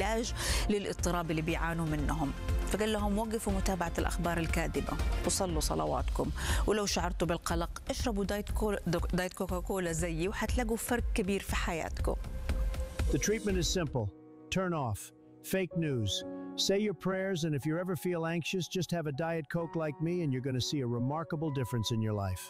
علاج للاضطراب اللي بيعانوا منهم فقال لهم وقفوا متابعة الأخبار الكاذبة وصلوا صلواتكم ولو شعرتوا بالقلق اشربوا دايت, كولا دايت كوكاكولا زيي وحتلاقوا فرق كبير في حياتكم The treatment is simple turn off fake news. Say your prayers, and if you ever feel anxious, just have a Diet Coke like me, and you're going to see a remarkable difference in your life.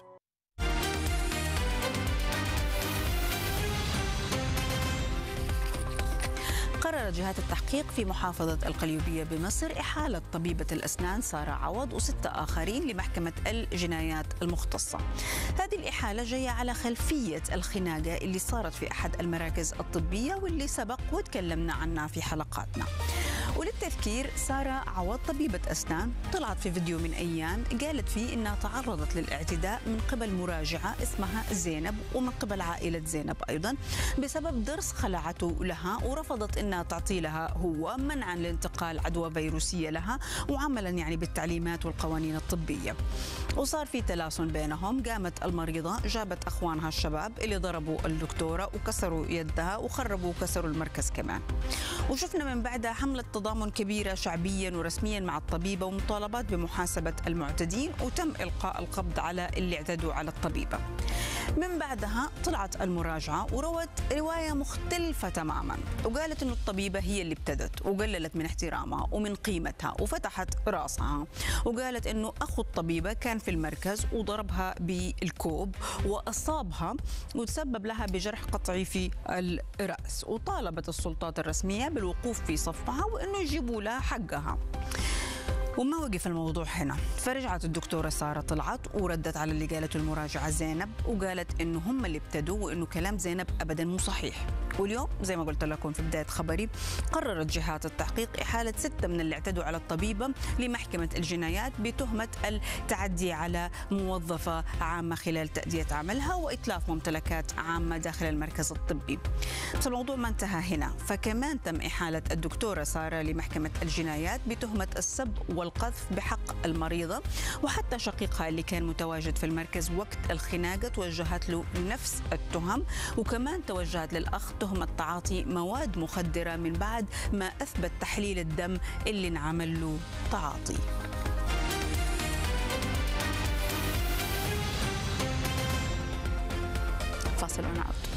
قرر جهات التحقيق في محافظة القليوبية بمصر إحالة طبيبة الأسنان سارة عوض وستة آخرين لمحكمة الجنايات المختصة هذه الإحالة جاية على خلفية الخناقة اللي صارت في أحد المراكز الطبية واللي سبق وتكلمنا عنها في حلقاتنا وللتذكير سارة عوض طبيبة أسنان طلعت في فيديو من أيام قالت فيه إنها تعرضت للاعتداء من قبل مراجعة اسمها زينب ومن قبل عائلة زينب أيضا بسبب ضرس خلعته لها ورفضت إنها تعطي لها هو منعا لانتقال عدوى فيروسية لها وعملا يعني بالتعليمات والقوانين الطبية وصار في تلاسن بينهم قامت المريضة جابت أخوانها الشباب اللي ضربوا الدكتورة وكسروا يدها وخربوا وكسروا المركز كمان وشفنا من بعدها حملة تضامن كبيرة شعبيا ورسميا مع الطبيبة ومطالبات بمحاسبة المعتدين وتم إلقاء القبض على اللي اعتدوا على الطبيبة من بعدها طلعت المراجعة وروت رواية مختلفة تماما وقالت أن الطبيبة هي اللي ابتدت وقللت من احترامها ومن قيمتها وفتحت راسها وقالت أنه أخو الطبيبة كان في المركز وضربها بالكوب وأصابها وتسبب لها بجرح قطعي في الرأس وطالبت السلطات الرسمية بالوقوف في صفها وأنه يجيبوا لها حقها وما وقف الموضوع هنا فرجعت الدكتورة سارة طلعت وردت على اللي قالته المراجعة زينب وقالت إنه هم اللي ابتدوا وإنه كلام زينب أبدا مو صحيح واليوم زي ما قلت لكم في بداية خبري قررت جهات التحقيق إحالة ستة من اللي اعتدوا على الطبيبة لمحكمة الجنايات بتهمة التعدي على موظفة عامة خلال تأدية عملها وإتلاف ممتلكات عامة داخل المركز الطبي بس الموضوع ما انتهى هنا فكمان تم إحالة الدكتورة سارة لمحكمة الجنايات بتهمة السب والقذف بحق المريضة وحتى شقيقها اللي كان متواجد في المركز وقت الخناقة توجهت له نفس التهم وكمان توجهت للأخ تهمة تعاطي مواد مخدرة من بعد ما أثبت تحليل الدم اللي انعمل له تعاطي فاصل ونعود